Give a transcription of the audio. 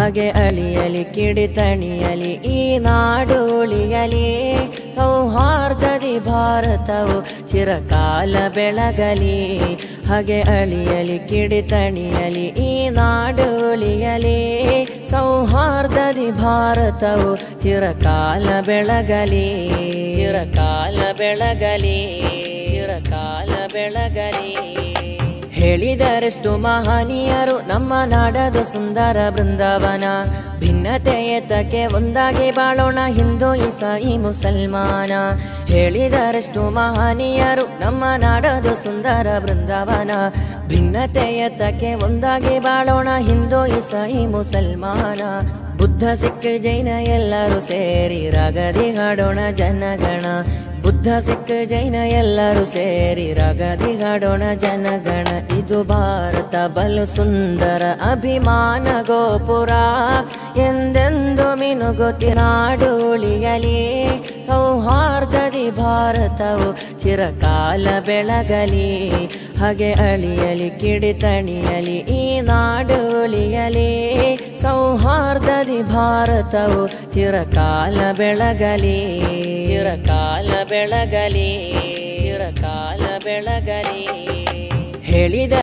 ಹಾಗೆ ಅಳಿಯಲಿ ಕಿಡಿತಣಿಯಲಿ ಈ ನಾಡು ಉಳಿಯಲಿ ಸೌಹಾರ್ದದಿ ಭಾರತವು ಚಿರಕಾಲ ಬೆಳಗಲಿ ಹಾಗೆ ಅಳಿಯಲಿ ಕಿಡಿತಣಿಯಲಿ ಈ ನಾಡು ಉಳಿಯಲಿ ಸೌಹಾರ್ದದಿ ಭಾರತವು ಚಿರಕಾಲ ಬೆಳಗಲಿ ಚಿರಕಾಲ ಬೆಳಗಲಿ ಚಿರಕಾಲ ಬೆಳಗಲಿ ಹೇಳಿದರೆಷ್ಟು ಮಹನೀಯರು ನಮ್ಮ ನಾಡದ ಸುಂದರ ಬೃಂದಾವನ ಭಿನ್ನತೆ ಏತಕ್ಕೆ ಒಂದಾಗಿ ಬಾಳೋಣ ಹಿಂದೂ ಇಸಾಯಿ ಮುಸಲ್ಮಾನ ಹೇಳಿದರೆಷ್ಟು ಮಹನೀಯರು ನಮ್ಮ ನಾಡದ ಸುಂದರ ಬೃಂದಾವನ ಭಿನ್ನತೆ ಏತಕ್ಕೆ ಒಂದಾಗಿ ಬಾಳೋಣ ಹಿಂದೂ ಇಸಾಯಿ ಮುಸಲ್ಮಾನ ಬುದ್ಧ ಸಿಖ್ ಜೈನ ಎಲ್ಲರೂ ಸೇರಿ ರಗದಿ ಹಾಡೋಣ ಜನಗಣ ಬುದ್ಧ ಸಿಖ್ ಜೈನ ಎಲ್ಲರೂ ಸೇರಿ ರಗದಿ ಹಾಡೋಣ ಜನಗಣ ಇದು ಭಾರತ ಬಲು ಸುಂದರ ಅಭಿಮಾನ ಗೋಪುರ ಎಂದೆಂದು ಮಿನುಗುತಿ ನಾಡು ಉಳಿಯಲಿ ಸೌಹಾರ್ದದಿ ಭಾರತವು ಚಿರಕಾಲ ಬೆಳಗಲಿ ಹಾಗೆ ಅಳಿಯಲಿ ಕಿಡಿತಣಿಯಲಿ ಈ ನಾಡು ಉಳಿಯಲಿ ಸೌಹಾರ್ದದಿ ಭಾರತವು ಚಿರಕಾಲ ಬೆಳಗಲಿ ಚಿರಕಾಲ ಬೆಳಗಲಿ ಚಿರಕಾಲ ಬೆಳಗಲಿ ಹೇಳಿದ